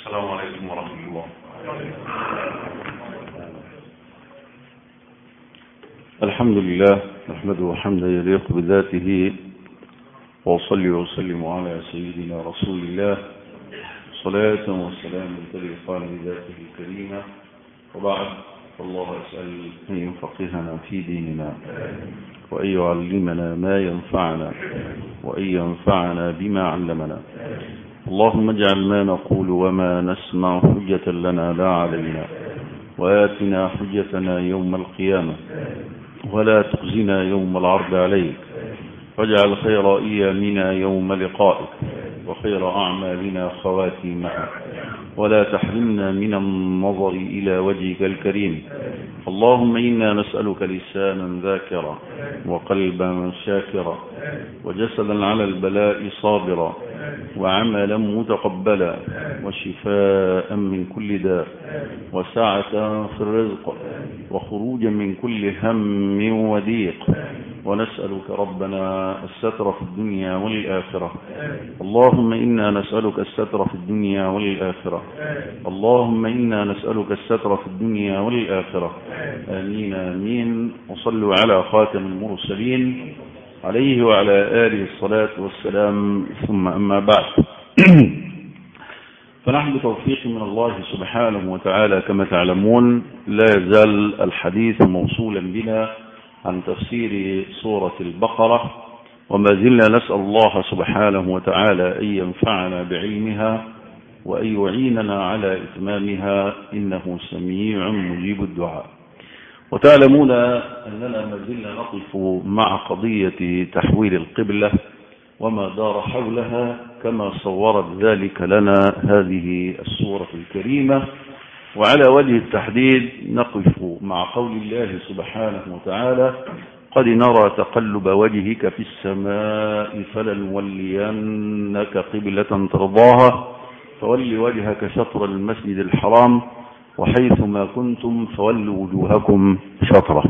السلام عليكم ورحمة الله الحمد لله نحمده حمدا يليق بذاته وأصلي وأسلم على سيدنا رسول الله صلاة وسلام تليقان بذاته الكريمة وبعد فالله أسأل أن يفقهنا في ديننا وأن يعلمنا ما ينفعنا وأن ينفعنا بما علمنا اللهم اجعل ما نقول وما نسمع حجة لنا لا علينا وآتنا حجتنا يوم القيامة ولا تخزنا يوم العرض عليك واجعل خير أيامنا يوم لقائك وخير أعمالنا خواتيمها ولا تحرمنا من النظر إلى وجهك الكريم اللهم إنا نسألك لسانا ذاكرا وقلبا شاكرا وجسدا على البلاء صابرا وعملا متقبلا وشفاء من كل داء وسعة في الرزق وخروجا من كل هم وضيق ونسألك ربنا الستر في الدنيا والآخرة اللهم إنا نسألك الستر في الدنيا والآخرة اللهم إنا نسألك الستر في الدنيا والآخرة آمين آمين وصلوا على خاتم المرسلين عليه وعلى آله الصلاة والسلام ثم أما بعد فنحن بتوفيق من الله سبحانه وتعالى كما تعلمون لا يزال الحديث موصولا بنا عن تفسير سورة البقرة وما زلنا نسأل الله سبحانه وتعالى أن ينفعنا بعلمها وأن يعيننا على إتمامها إنه سميع مجيب الدعاء وتعلمون أننا ما زلنا نقف مع قضية تحويل القبلة وما دار حولها كما صورت ذلك لنا هذه السورة الكريمة وعلى وجه التحديد نقف مع قول الله سبحانه وتعالى قد نرى تقلب وجهك في السماء فلنولينك قبلة ترضاها فول وجهك شطر المسجد الحرام وحيث ما كنتم فولوا وجوهكم شطرة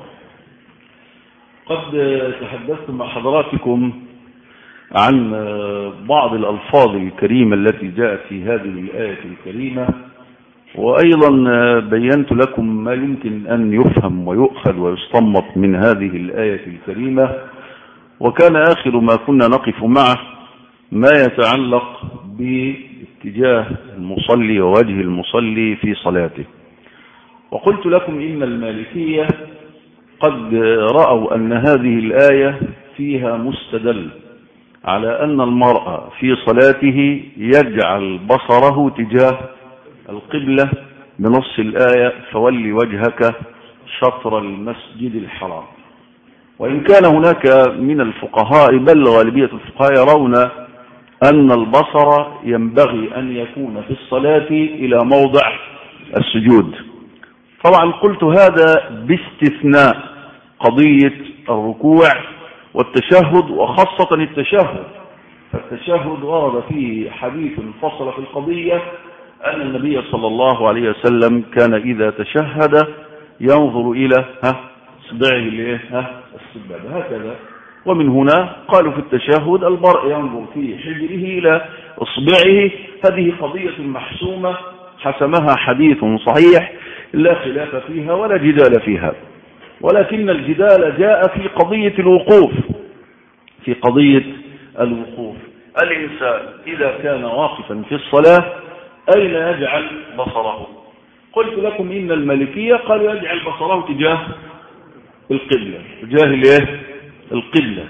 قد تحدثت مع حضراتكم عن بعض الألفاظ الكريمة التي جاءت في هذه الآية الكريمة وأيضا بينت لكم ما يمكن أن يفهم ويؤخذ ويستنبط من هذه الآية الكريمة وكان آخر ما كنا نقف معه ما يتعلق باتجاه المصلي ووجه المصلي في صلاته وقلت لكم إن المالكية قد رأوا أن هذه الآية فيها مستدل على أن المرأة في صلاته يجعل بصره تجاه القبلة بنص الآية فول وجهك شطر المسجد الحرام وإن كان هناك من الفقهاء بل غالبية الفقهاء يرون أن البصر ينبغي أن يكون في الصلاة إلى موضع السجود طبعا قلت هذا باستثناء قضية الركوع والتشهد وخاصة التشهد فالتشهد ورد فيه حديث فصل في القضية أن النبي صلى الله عليه وسلم كان إذا تشهد ينظر إلى ها صبعه الايه ها السبابة هكذا ومن هنا قالوا في التشهد المرء ينظر في حجره إلى إصبعه هذه قضية محسومة حسمها حديث صحيح لا خلاف فيها ولا جدال فيها ولكن الجدال جاء في قضية الوقوف في قضية الوقوف الإنسان إذا كان واقفا في الصلاة أين يجعل بصره قلت لكم إن الملكية قالوا يجعل بصره تجاه القبلة تجاه الايه القبلة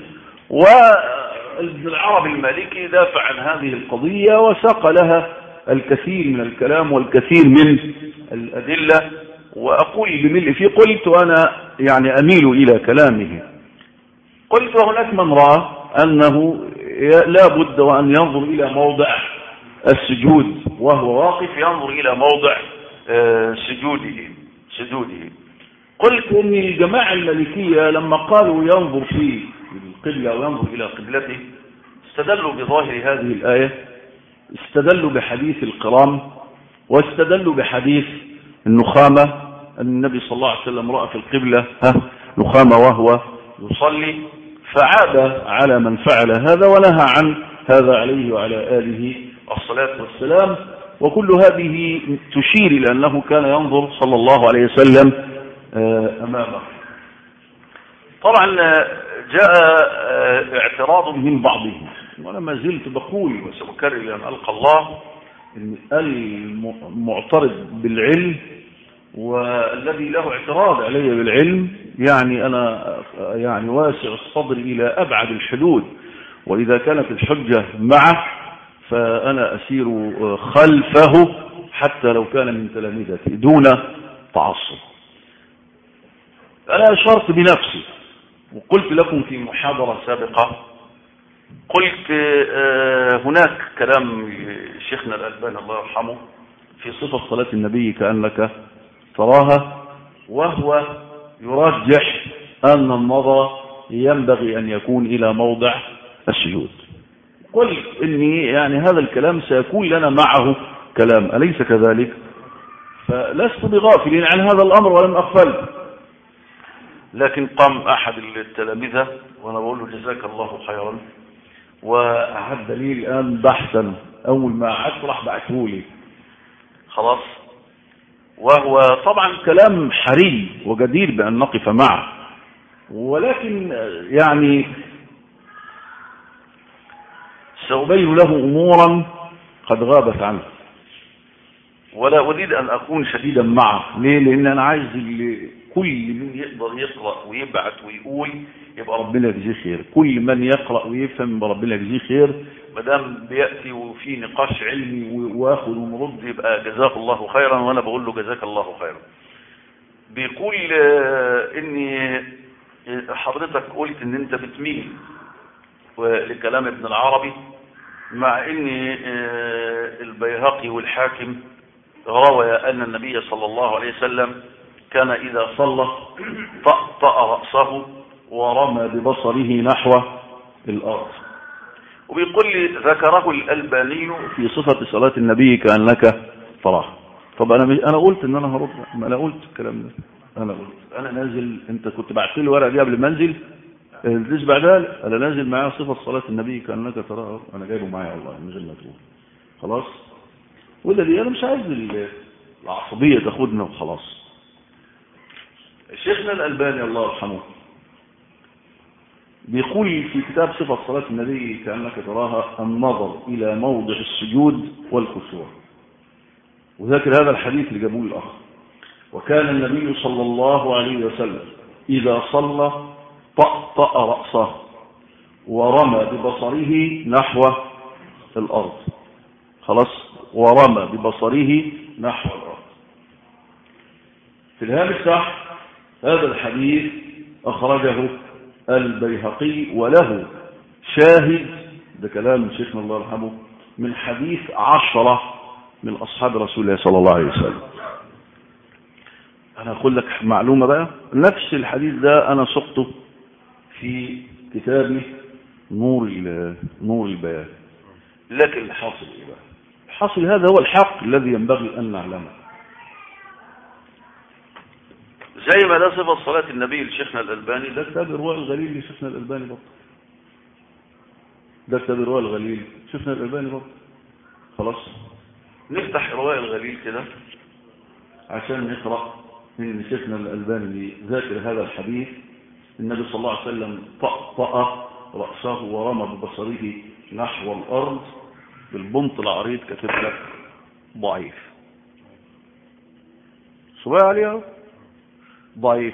والعرب المالكي دافع عن هذه القضية وساق لها الكثير من الكلام والكثير من الأدلة وأقول بملء في قلت وأنا يعني أميل إلى كلامه قلت وهناك من رأى أنه لا بد وأن ينظر إلى موضع السجود وهو واقف ينظر إلى موضع سجوده سجوده قلت ان الجماعة الملكية لما قالوا ينظر في القبلة وينظر إلى قبلته استدلوا بظاهر هذه الآية استدلوا بحديث القرام واستدلوا بحديث النخامة أن النبي صلى الله عليه وسلم رأى في القبلة ها نخامة وهو يصلي فعاد على من فعل هذا ونهى عن هذا عليه وعلى آله الصلاة والسلام وكل هذه تشير إلى أنه كان ينظر صلى الله عليه وسلم أمامه طبعا جاء اعتراض من بعضهم وأنا ما زلت بقول وسأكرر لأن ألقى الله إن المعترض بالعلم والذي له اعتراض علي بالعلم يعني أنا يعني واسع الصدر إلى أبعد الحدود وإذا كانت الحجة معه فأنا أسير خلفه حتى لو كان من تلامذتي دون تعصب أنا أشرت بنفسي وقلت لكم في محاضرة سابقة قلت هناك كلام شيخنا الألباني الله يرحمه في صفة صلاة النبي كأنك تراها وهو يرجح أن النظر ينبغي أن يكون إلى موضع السجود قلت إني يعني هذا الكلام سيكون لنا معه كلام أليس كذلك فلست بغافل عن هذا الأمر ولم أغفل لكن قام أحد التلامذة وأنا بقول له جزاك الله خيرا وأعد لي الآن بحثا أول ما عدت راح بعته لي خلاص وهو طبعا كلام حري وجدير بأن نقف معه ولكن يعني سأبين له أمورا قد غابت عنه ولا أريد أن أكون شديدا معه ليه لأن أنا عايز كل من يقدر يقرأ ويبعت ويقول يبقى ربنا يجزيه خير كل من يقرأ ويفهم يبقى ربنا يجزيه خير ما دام بيأتي وفي نقاش علمي واخد ونرد يبقى جزاك الله خيرا وانا بقول له جزاك الله خيرا بيقول اني حضرتك قلت ان انت بتميل لكلام ابن العربي مع ان البيهقي والحاكم روى ان النبي صلى الله عليه وسلم كان اذا صلى طأطأ رأسه ورمى ببصره نحو الارض وبيقول لي ذكره الألباني في صفة صلاة النبي كأنك تراه طب أنا انا قلت ان انا هرد ما انا قلت الكلام ده انا قلت انا نازل انت كنت بعت لي الورقه دي قبل ما انزل الدرس بعدها انا نازل معايا صفة صلاة النبي كأنك تراه انا جايبه معايا والله من غير ما تقول خلاص وده دي انا مش عايز العصبية تاخدنا وخلاص شيخنا الألباني الله يرحمه بيقول في كتاب صفة صلاة النبي كأنك تراها النظر إلى موضع السجود والخشوع وذاكر هذا الحديث اللي جابوه الأخ وكان النبي صلى الله عليه وسلم إذا صلى طأطأ رأسه ورمى ببصره نحو الأرض خلاص ورمى ببصره نحو الأرض في الهامش صح هذا الحديث أخرجه البيهقي وله شاهد ده كلام شيخنا الله يرحمه من حديث عشرة من أصحاب رسول الله صلى الله عليه وسلم أنا أقول لك معلومة بقى نفس الحديث ده أنا سقطه في كتابي نور نور البيان لكن الحاصل إيه بقى الحاصل هذا هو الحق الذي ينبغي أن نعلمه زي ما ده صفة صلاة النبي لشيخنا الألباني ده كتاب إرواء الغليل لشيخنا الألباني برضه ده كتاب إرواء الغليل شيخنا الألباني برضه خلاص نفتح إرواء الغليل كده عشان نقرأ من شيخنا الألباني ذاكر هذا الحديث النبي صلى الله عليه وسلم طأطأ رأسه ورمى ببصره نحو الأرض بالبنط العريض كتب لك ضعيف سواء عليها ضعيف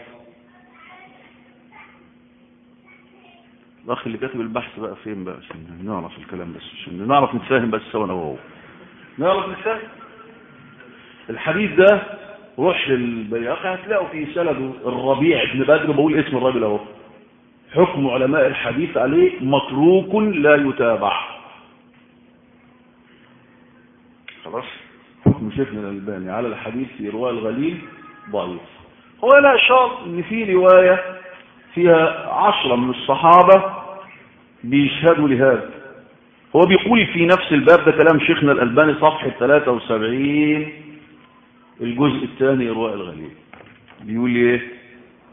الاخ اللي كاتب البحث بقى فين بقى عشان نعرف الكلام بس عشان نعرف نتفاهم بس سوا انا وهو نعرف نتفاهم الحديث ده روح للبياقي هتلاقوا في سنده الربيع ابن بدر بقول اسم الراجل اهو حكم علماء الحديث عليه متروك لا يتابع خلاص حكم شيخنا الألباني على الحديث في رواء الغليل ضعيف هو لا أشار ان في رواية فيها عشرة من الصحابة بيشهدوا لهذا هو بيقول في نفس الباب ده كلام شيخنا الألباني صفحة 73 الجزء الثاني رواء الغليل بيقول ايه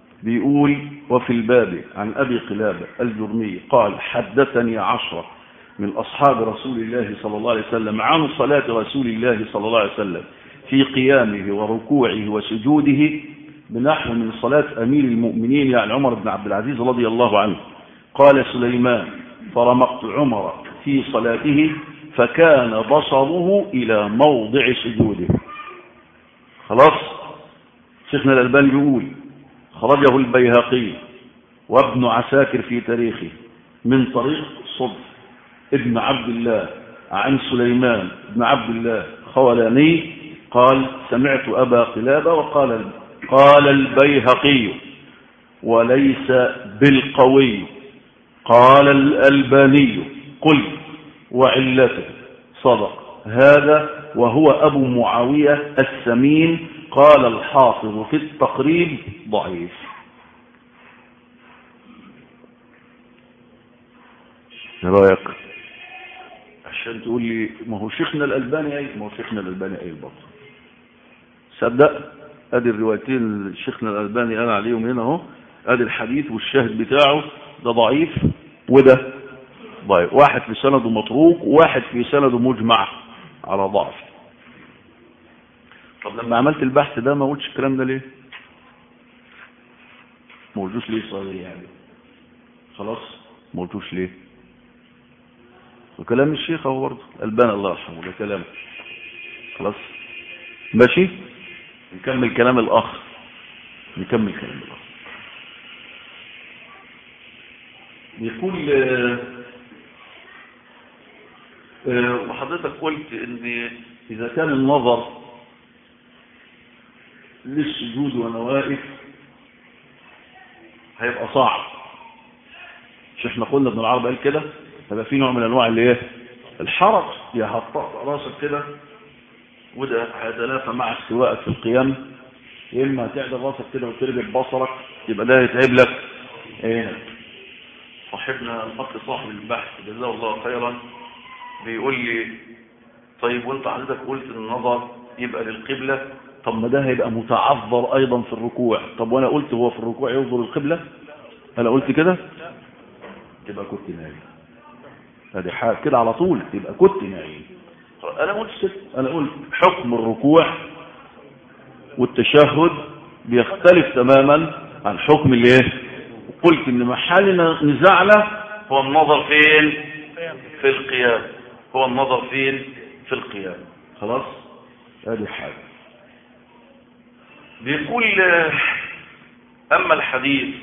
بيقول وفي الباب عن أبي قلابة الجرمي قال حدثني عشرة من أصحاب رسول الله صلى الله عليه وسلم عن صلاة رسول الله صلى الله عليه وسلم في قيامه وركوعه وسجوده بنحو من صلاة أمير المؤمنين يعني عمر بن عبد العزيز رضي الله عنه قال سليمان فرمقت عمر في صلاته فكان بصره إلى موضع سجوده خلاص شيخنا الألباني يقول خرجه البيهقي وابن عساكر في تاريخه من طريق صدف ابن عبد الله عن سليمان بن عبد الله خولاني قال سمعت أبا قلابة وقال قال البيهقي وليس بالقوي قال الألباني قل وعلته صدق هذا وهو أبو معاوية السمين قال الحافظ في التقريب ضعيف رأيك عشان تقول لي ما هو شيخنا الألباني أي ما هو شيخنا الألباني أي برضه صدق ادي الروايتين اللي شيخنا الألباني قال عليهم هنا اهو ادي الحديث والشاهد بتاعه ده ضعيف وده ضعيف واحد في سنده متروك وواحد في سنده مجمع على ضعف طب لما عملت البحث ده ما قلتش الكلام ده ليه ما قلتوش ليه صغير يعني خلاص ما قلتوش ليه وكلام الشيخ اهو برضه البان الله يرحمه ده كلامه خلاص ماشي نكمل كلام الاخ نكمل كلام الاخ بيقول وحضرتك قلت ان اذا كان النظر للسجود وانا واقف هيبقى صعب مش احنا قلنا ابن العرب قال كده هيبقى في نوع من انواع اللي ايه الحرج يا هتطأ راسك كده وده هيتلافى مع استوائك في القيام يا اما تعدل راسك كده وترجع بصرك يبقى ده يتعب لك عينك صاحبنا الاخ صاحب البحث جزاه الله خيرا بيقول لي طيب وانت حضرتك قلت ان النظر يبقى للقبلة طب ما ده هيبقى متعذر ايضا في الركوع طب وانا قلت هو في الركوع ينظر القبلة انا قلت كده تبقى كنت نايم هذه حاجة كده على طول يبقى كنت نايم انا قلت كده انا قلت حكم الركوع والتشهد بيختلف تماما عن حكم الايه قلت ان محل نزاعنا هو النظر فين في القيام هو النظر فين في القيام خلاص هذه حاجة بيقول أما الحديث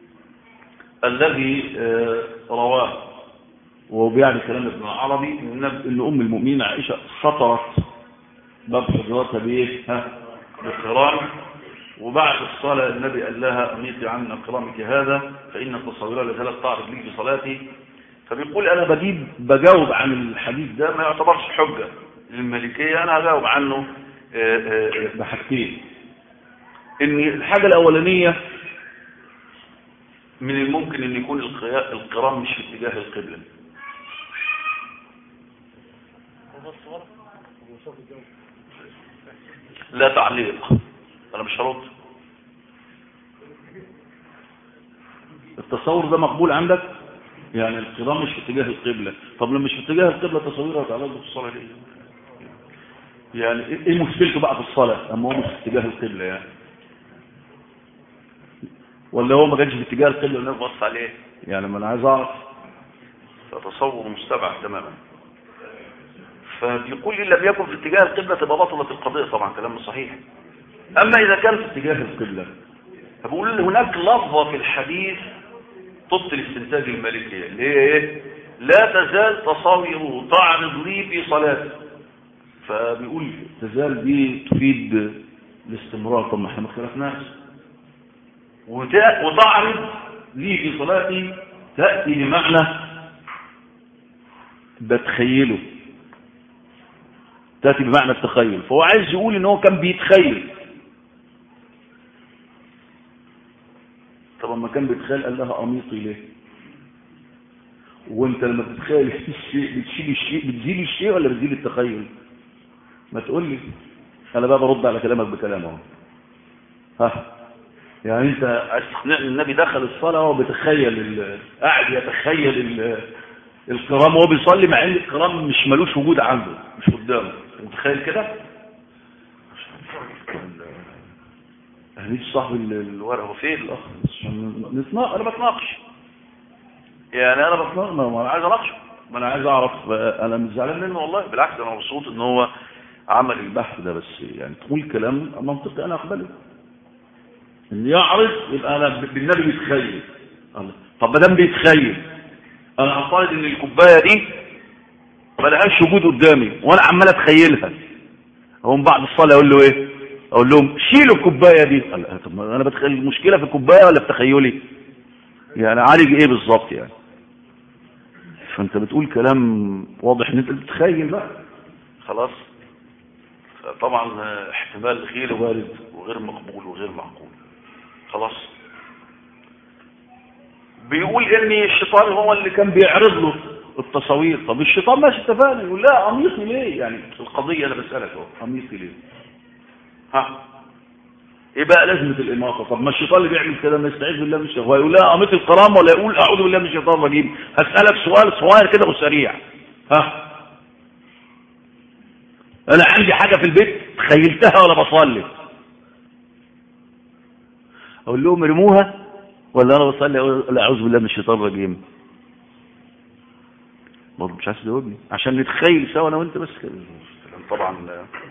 الذي رواه وهو بيعني كلام ابن العربي ان ام المؤمنين عائشه سطرت باب حجراتها بايه ها بالقران وبعد الصلاه النبي قال لها اميتي عن قرامك هذا فان تصورها لا زالت تعرض لي في صلاتي فبيقول انا بجيب بجاوب عن الحديث ده ما يعتبرش حجه للمالكيه انا هجاوب عنه بحاجتين ان الحاجه الاولانيه من الممكن ان يكون القرام مش في اتجاه القبله لا تعليق انا مش هرد التصور ده مقبول عندك يعني القرام مش في اتجاه القبلة طب لما مش في اتجاه القبلة تصورها تعالى في الصلاة ليه يعني ايه مشكلته بقى في الصلاة اما هو مش في اتجاه القبلة يعني ولا هو ما كانش في اتجاه القبلة والناس بص عليه يعني ما انا عايز اعرف فتصور مستبعد تماما فبيقول لي لم يكن في اتجاه القبلة تبقى بطلت القضية طبعا كلام صحيح اما اذا كان في اتجاه القبلة فبقول هناك لفظة في الحديث تبطل استنتاج المالكية اللي هي ايه لا تزال تصاوره تعرض لي في صلاته فبيقول تزال دي تفيد الاستمرار طب ما احنا ما اختلفناش وتعرض لي في صلاتي تأتي بمعنى بتخيله تأتي بمعنى التخيل فهو عايز يقول ان هو كان بيتخيل طب لما كان بيتخيل قال لها أميطي ليه وانت لما بتتخيل الشيء بتشيل الشيء بتزيل الشيء ولا بتزيل التخيل ما تقول لي انا بقى برد على كلامك بكلام اهو ها يعني انت عايز تقنعني النبي دخل الصلاه وهو بيتخيل قاعد يتخيل الكرام وهو بيصلي مع ان الكرام مش ملوش وجود عنده مش قدامه متخيل كده هنيجي صاحب الورقه هو فين الاخ نتناقش انا بتناقش يعني انا بتناقش ما انا عايز اناقشه ما انا عايز اعرف انا مش زعلان منه والله بالعكس انا مبسوط ان هو عمل البحث ده بس يعني تقول كلام منطقي انا اقبله اللي يعرض يبقى انا بالنبي بيتخيل طب ما دام بيتخيل انا افترض ان الكوبايه دي ما لهاش وجود قدامي وانا عمال اتخيلها اقوم بعد الصلاه اقول له ايه اقول لهم شيلوا الكوبايه دي طب انا بتخيل المشكله في الكوبايه ولا في تخيلي يعني عالج ايه بالظبط يعني فانت بتقول كلام واضح ان انت بتتخيل بقى خلاص طبعا احتمال غير وارد وغير مقبول وغير معقول خلاص بيقول ان الشيطان هو اللي كان بيعرض له التصاوير طب الشيطان ماشي اتفقنا يقول لا عميقي ليه يعني القضية انا بسألك اهو عميقي ليه ها ايه بقى لازمة الاماطة طب ما الشيطان اللي بيعمل كده ما يستعيذ بالله من الشيطان هو يقول لا عميق الكرامة ولا يقول اعوذ بالله من الشيطان الرجيم هسألك سؤال صغير كده وسريع ها انا عندي حاجة في البيت تخيلتها ولا بصلي اقول لهم ارموها ولا انا بصلي اقول اعوذ بالله من الشيطان الرجيم برضه مش عايز تجاوبني عشان نتخيل سوا انا وانت بس كده طبعا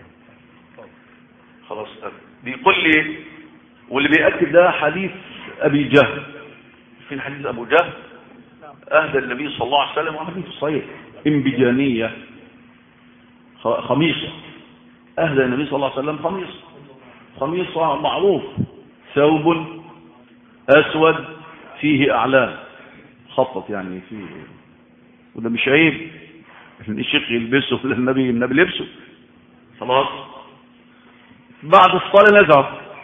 خلاص بيقول لي واللي بيأكد ده حديث ابي جهل في حديث ابو جهل اهدى النبي صلى الله عليه وسلم وحديث صحيح انبجانية خميصة اهدى النبي صلى الله عليه وسلم خميصة خميصة معروف ثوب اسود فيه اعلام خطط يعني فيه وده مش عيب ان الشيخ يلبسه ولا النبي النبي لبسه خلاص بعد الصلاة نزعت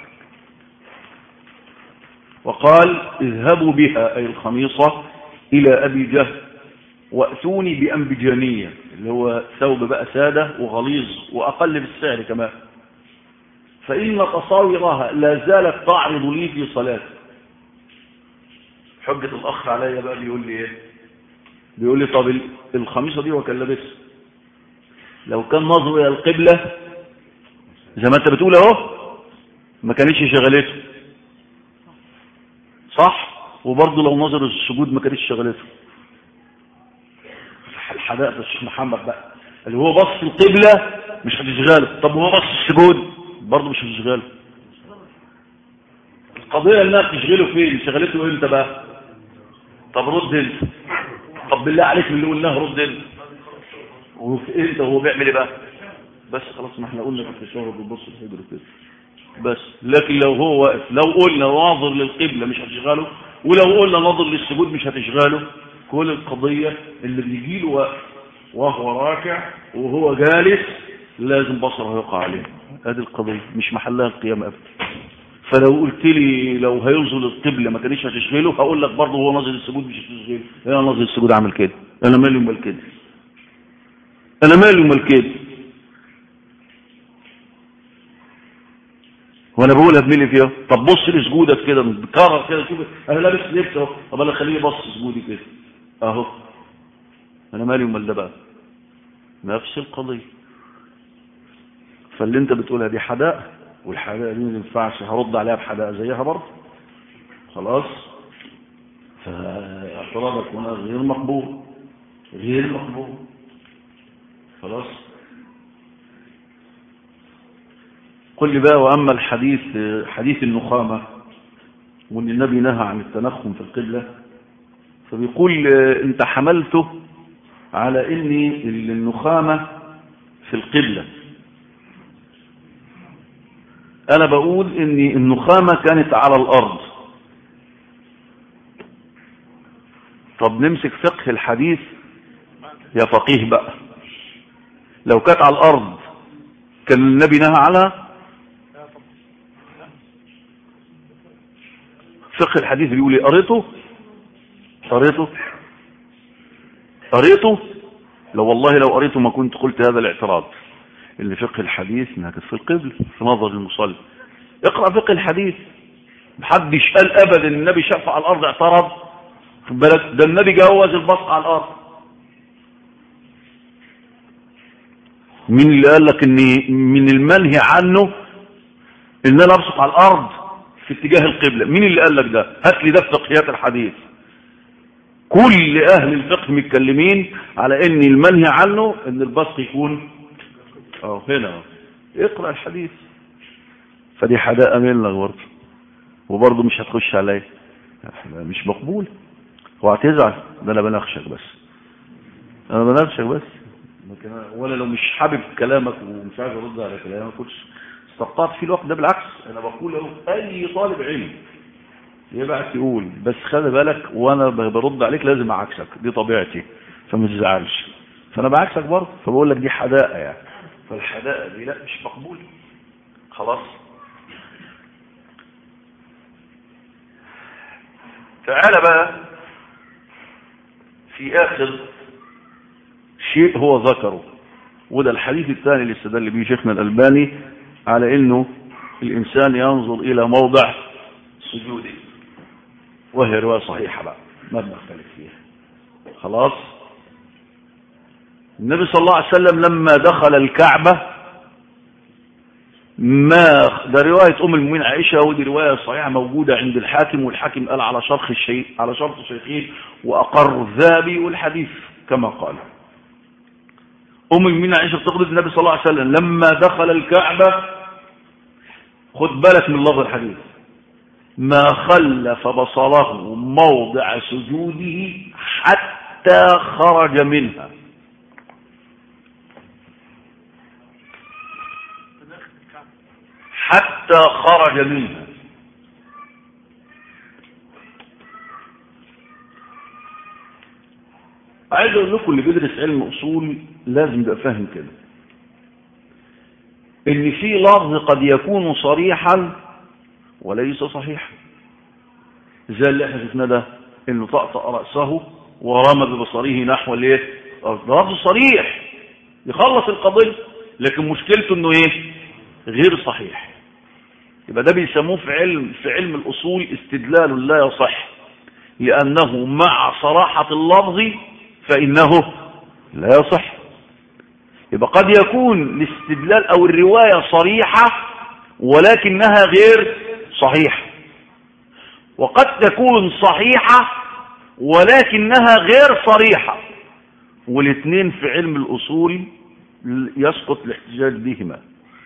وقال اذهبوا بها اي الخميصة الى ابي جهل واتوني بانبجانية اللي هو ثوب بقى سادة وغليظ واقل بالسعر كمان فان تصاويرها لا زالت تعرض لي في صلاتي حجة الاخ عليا بقى بيقول لي ايه بيقول لي طب الخميصة دي هو كان لابسها لو كان نظر الى القبلة زي ما انت بتقول اهو ما كانتش شغلته صح وبرضه لو نظر السجود ما كانتش شغلته الحدائق الشيخ محمد بقى اللي هو بص القبلة مش هتشغله طب هو بص السجود برضه مش هتشغله القضية انها بتشغله فين شغلته امتى بقى طب رد انت طب بالله عليك اللي قلناه رد انت وفي انت وهو بيعمل ايه بقى بس خلاص ما احنا قلنا في التشهد وبص الحجر كده بس لكن لو هو واقف لو قلنا ناظر للقبلة مش هتشغله ولو قلنا ناظر للسجود مش هتشغله كل القضية اللي بيجي له واقف وهو راكع وهو جالس لازم بصره يقع عليه هذه القضية مش محلها القيام أبدا فلو قلت لي لو هينظر للقبلة ما كانش هتشغله هقول لك برضه هو ناظر السجود مش هتشغله انا ناظر السجود عامل كده انا مالي ومال كده انا مالي ومال كده وانا بقول ابني فيها طب بص لسجودك كده بكرر كده شوف انا لابس لبس اهو طب انا خليه يبص سجودي كده اهو انا مالي ومال ده بقى نفس القضيه فاللي انت بتقولها دي حدائق والحدائق دي ما ينفعش هرد عليها بحدائق زيها برضه خلاص فاعتراضك هنا غير مقبول غير مقبول خلاص قل لي بقى وأما الحديث حديث النخامة وأن النبي نهى عن التنخم في القبلة فبيقول انت حملته على ان النخامة في القبلة انا بقول ان النخامة كانت على الارض طب نمسك فقه الحديث يا فقيه بقى لو كانت على الارض كان النبي نهى عنها فقه الحديث بيقول ايه قريته قريته قريته لو والله لو قريته ما كنت قلت هذا الاعتراض اللي فقه الحديث انها كانت في القبل في نظر المصلي اقرا فقه الحديث محدش قال ابدا النبي شاف على الارض اعترض خد بالك ده النبي جوز البصق على الارض مين اللي قال لك ان من المنهي عنه ان انا ابصق على الارض في اتجاه القبلة مين اللي قال لك ده هات لي ده في فقهيات الحديث كل اهل الفقه متكلمين على ان المنهي عنه ان البصق يكون اه هنا أهو. اقرأ الحديث فدي حداقة منك برضه وبرضه مش هتخش عليا مش مقبول وهتزعل ده انا بناقشك بس انا بناقشك بس لكن أنا- وانا لو مش حابب كلامك ومش عايز ارد على كلامك ما كنتش استقطعت في الوقت ده بالعكس انا بقول له اي طالب علم يبعت يقول بس خلي بالك وانا ب- برد عليك لازم اعكسك دي طبيعتي فما تزعلش فانا بعكسك برضه فبقول لك دي حداقه يعني فالحداقه دي لا مش مقبول خلاص تعالى بقى في اخر شيء هو ذكره وده الحديث الثاني اللي استدل به شيخنا الألباني على انه الانسان ينظر الى موضع سجوده وهي رواية صحيحة بقى ما بنختلف فيها خلاص النبي صلى الله عليه وسلم لما دخل الكعبة ما ده رواية أم المؤمنين عائشة ودي رواية صحيحة موجودة عند الحاكم والحاكم قال على شرط الشيء على شرط الشيخين وأقر الذهبي والحديث كما قال أم المؤمنين عائشة بتقبض النبي صلى الله عليه وسلم لما دخل الكعبة خد بالك من لفظ الحديث ما خلف بصره موضع سجوده حتى خرج منها حتى خرج منها عايز اقول لكم اللي بيدرس علم اصول لازم يبقى فاهم كده ان في لفظ قد يكون صريحا وليس صحيحا زي اللي احنا شفناه ده انه طأطأ رأسه ورمى ببصره نحو الايه ده لفظ صريح يخلص القضية لكن مشكلته انه ايه غير صحيح يبقى ده بيسموه في علم في علم الاصول استدلال لا يصح لانه مع صراحة اللفظ فانه لا يصح يبقى قد يكون الاستدلال او الرواية صريحة ولكنها غير صحيحة وقد تكون صحيحة ولكنها غير صريحة والاثنين في علم الأصول يسقط الاحتجاج بهما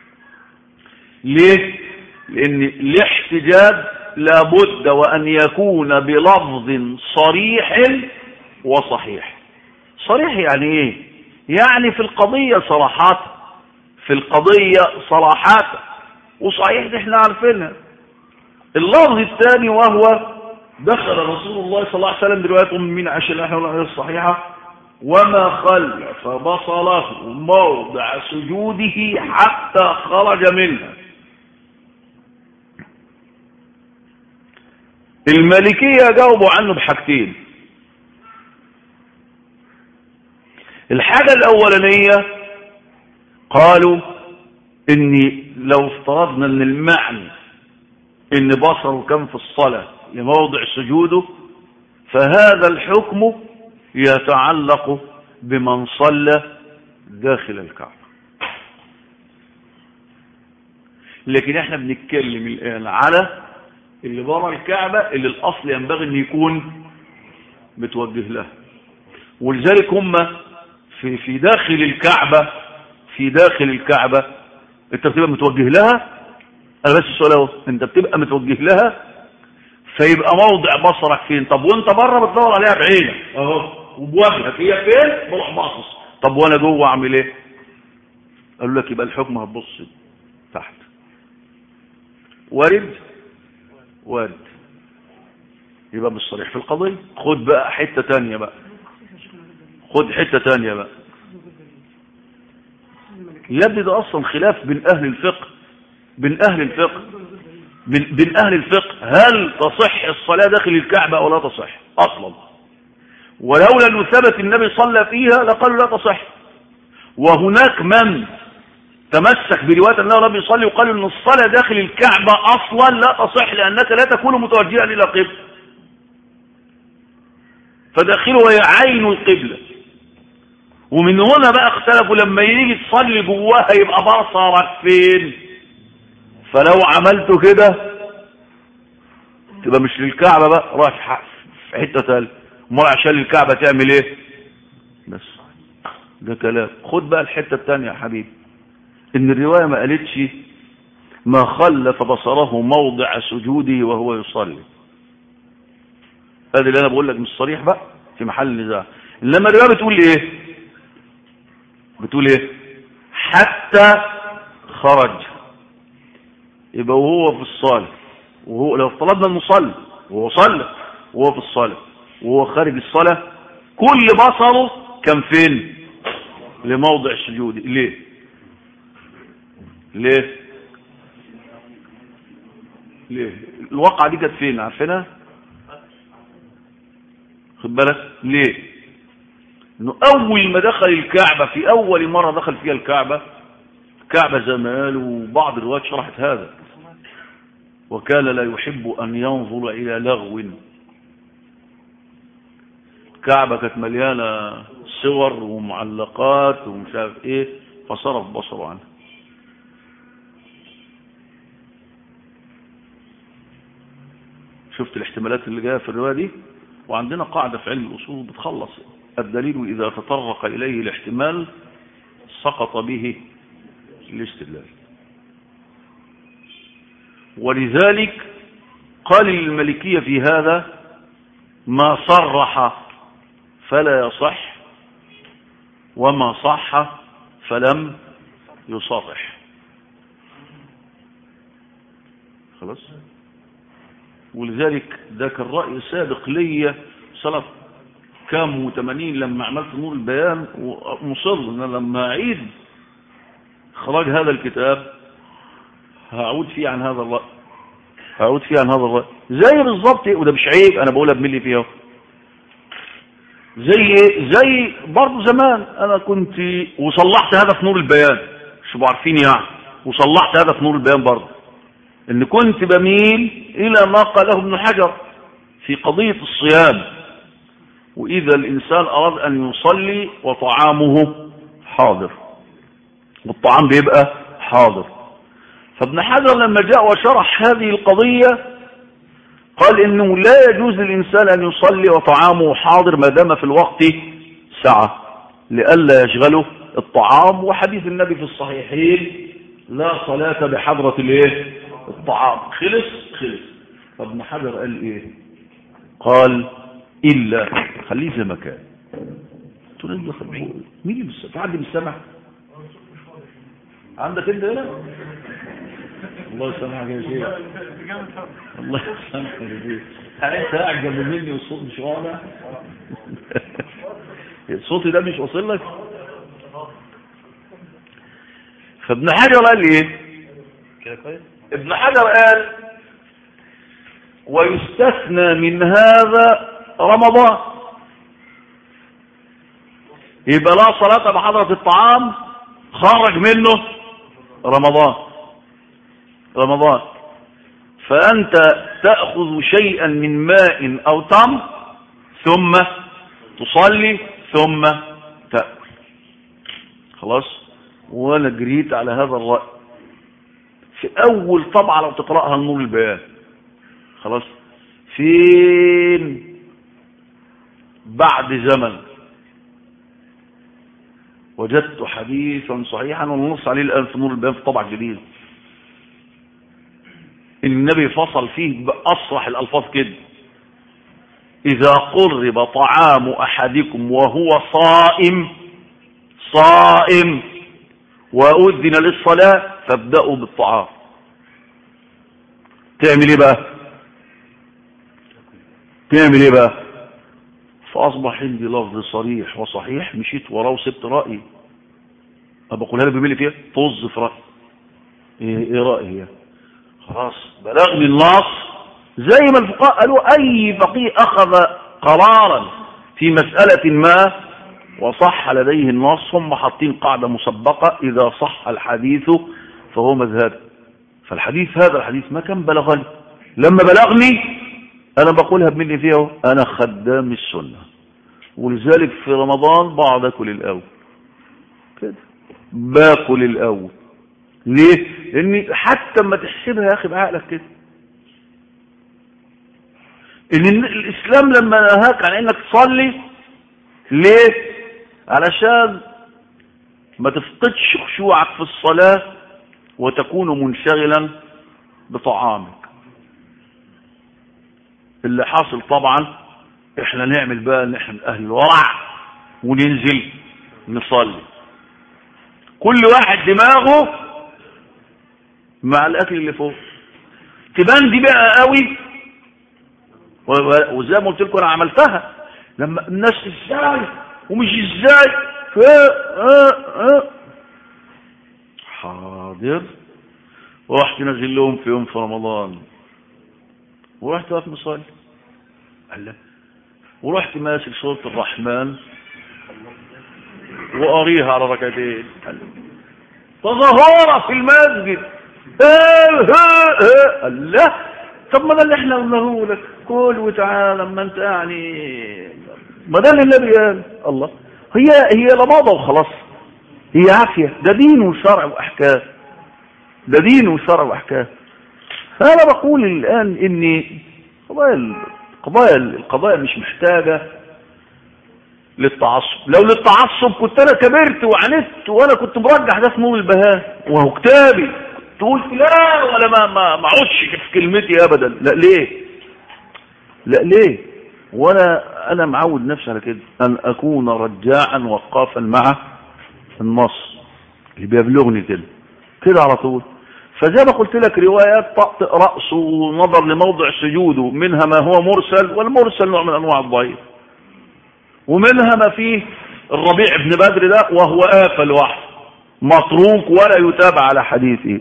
ليه؟ لأن الاحتجاج لابد وأن يكون بلفظ صريح وصحيح صريح يعني ايه؟ يعني في القضية صراحات في القضية صراحات وصحيح دي احنا عارفينها اللفظ الثاني وهو دخل رسول الله صلى الله عليه وسلم برواية أم من عشر الأحيان الصحيحة وما خلف بصره موضع سجوده حتى خرج منها المالكية جاوبوا عنه بحاجتين الحاجة الأولانية قالوا إن لو افترضنا أن المعنى إن بصره كان في الصلاة لموضع سجوده فهذا الحكم يتعلق بمن صلى داخل الكعبة لكن احنا بنتكلم الآن على اللي بره الكعبة اللي الأصل ينبغي أن يكون متوجه لها ولذلك هم في في داخل الكعبة في داخل الكعبة انت بتبقى متوجه لها انا بس السؤال اهو انت بتبقى متوجه لها فيبقى موضع بصرك فين طب وانت بره بتدور عليها بعينك اهو وبوجهك هي فين بروح باصص طب وانا جوه اعمل ايه قالوا لك يبقى الحكم هتبص تحت وارد وارد يبقى بالصريح في القضية خد بقى حتة تانية بقى خد حتة تانية بقى يبدو ده اصلا خلاف بين اهل الفقه بين اهل الفقه بين, بين اهل الفقه هل تصح الصلاة داخل الكعبة او لا تصح اصلا ولولا انه ثبت النبي صلى فيها لقالوا لا تصح وهناك من تمسك برواية انه لم يصلي وقالوا ان الصلاة داخل الكعبة اصلا لا تصح لانك لا تكون متوجها الى قبل فداخله هي عين القبلة ومن هنا بقى اختلفوا لما يجي تصلي جواها يبقى بصرك فين فلو عملته كده تبقى مش للكعبة بقى رايح في حتة تالت امال عشان الكعبة تعمل ايه بس ده كلام خد بقى الحتة التانية يا حبيبي ان الرواية ما قالتش ما خلف بصره موضع سجوده وهو يصلي هذا اللي انا بقول لك مش صريح بقى في محل النزاع انما الرواية بتقول ايه بتقول ايه حتى خرج يبقى وهو في الصلاة وهو لو افترضنا انه صلى وهو صلى وهو في الصلاة وهو خارج الصلاة كل بصره كان فين لموضع السجود ليه ليه ليه الواقعة دي كانت فين عارفينها خد بالك ليه انه اول ما دخل الكعبة في اول مرة دخل فيها الكعبة كعبة زي ما قالوا وبعض الروايات شرحت هذا وكان لا يحب ان ينظر الى لغو الكعبة كانت مليانة صور ومعلقات ومش عارف ايه فصرف بصره عنها شفت الاحتمالات اللي جايه في الروايه دي وعندنا قاعده في علم الاصول بتخلص الدليل اذا تطرق اليه الاحتمال سقط به الاستدلال ولذلك قال الملكية في هذا ما صرح فلا يصح وما صح فلم يصرح خلاص ولذلك ذاك الرأي السابق ليا سنة كام وثمانين لما عملت نور البيان ومصر ان لما اعيد اخراج هذا الكتاب هعود فيه عن هذا الرأي هعود فيه عن هذا الرأي زي بالظبط وده مش عيب انا بقولها بملي فيها زي زي برضه زمان انا كنت وصلحت هذا في نور البيان مش عارفين يعني وصلحت هذا في نور البيان برضه ان كنت بميل الى ما قاله ابن حجر في قضية الصيام واذا الانسان اراد ان يصلي وطعامه حاضر والطعام بيبقى حاضر فابن حجر لما جاء وشرح هذه القضية قال انه لا يجوز للانسان ان يصلي وطعامه حاضر ما دام في الوقت ساعة لئلا يشغله الطعام وحديث النبي في الصحيحين لا صلاة بحضرة الايه الطعام خلص خلص فابن حجر قال ايه قال الا خليه زي ما كان قلت له مين اللي في حد مستمع عندك انت هنا الله يسامحك يا شيخ الله يسامحك يا شيخ انت اعجب مني والصوت مش واضح صوتي ده مش واصل لك فابن حجر قال ايه كده كويس ابن حجر قال ويستثنى من هذا رمضان يبقى لا صلاة بحضرة الطعام خرج منه رمضان رمضان فأنت تأخذ شيئا من ماء أو تمر ثم تصلي ثم تأكل خلاص وانا جريت على هذا الرأي في اول طبعة لو تقرأها النور البيان خلاص فين بعد زمن وجدت حديثا صحيحا ونص عليه الآن في نور البيان في طبعة جديدة النبي فصل فيه بأصرح الألفاظ كده إذا قرب طعام أحدكم وهو صائم صائم وأذن للصلاة فابدأوا بالطعام تعمل ايه بقى تعمل ايه بقى فأصبح عندي لفظ صريح وصحيح مشيت وراه وسبت رأيي أبقى أقولها لك بملي فيها طز في رأيي ايه, إيه رأيي هي خلاص بلغني النص زي ما الفقهاء قالوا أي فقيه أخذ قرارا في مسألة ما وصح لديه النص هم حاطين قاعدة مسبقة إذا صح الحديث فهو مذهب فالحديث هذا الحديث ما كان بلغني لما بلغني أنا بقولها بمني فيها أنا خدام السنة ولذلك في رمضان بقعد أكل الأول كده باكل الاول ليه لان حتى ما تحسبها يا اخي بعقلك كده ان الاسلام لما نهاك عن انك تصلي ليه علشان ما تفقدش خشوعك في الصلاة وتكون منشغلا بطعامك اللي حاصل طبعا احنا نعمل بقى ان احنا اهل الورع وننزل نصلي كل واحد دماغه مع الاكل اللي فوق تبان دي بقى قوي وزي ما قلت لكم انا عملتها لما الناس ازاي ومش ازاي اه اه حاضر ورحت نازل لهم في يوم في رمضان ورحت واقف مصلي قال ورحت ماسك سوره الرحمن وقاريها على ركعتين تظاهر في المسجد قال لا طب ما ده اللي احنا قلناه لك كل وتعالى ما انت يعني ما ده اللي النبي قال الله هي هي لماضه وخلاص هي عافيه ده دين وشرع واحكام ده دين وشرع واحكام فانا بقول الان ان قضايا القضايا القضايا مش محتاجه للتعصب لو للتعصب كنت انا كبرت وعنت وانا كنت مرجح ده في نور البهاء وهو كتابي تقول لا ولا ما ما ما اقعدش في كلمتي ابدا لا ليه لا ليه وانا انا معود نفسي على كده ان اكون رجاعا وقافا مع النص اللي بيبلغني كده كده على طول فزي ما قلت لك روايات تطأ رأسه ونظر لموضع سجوده منها ما هو مرسل والمرسل نوع من انواع الضعيف ومنها ما فيه الربيع بن بدر ده وهو آفة لوحده متروك ولا يتابع على حديثه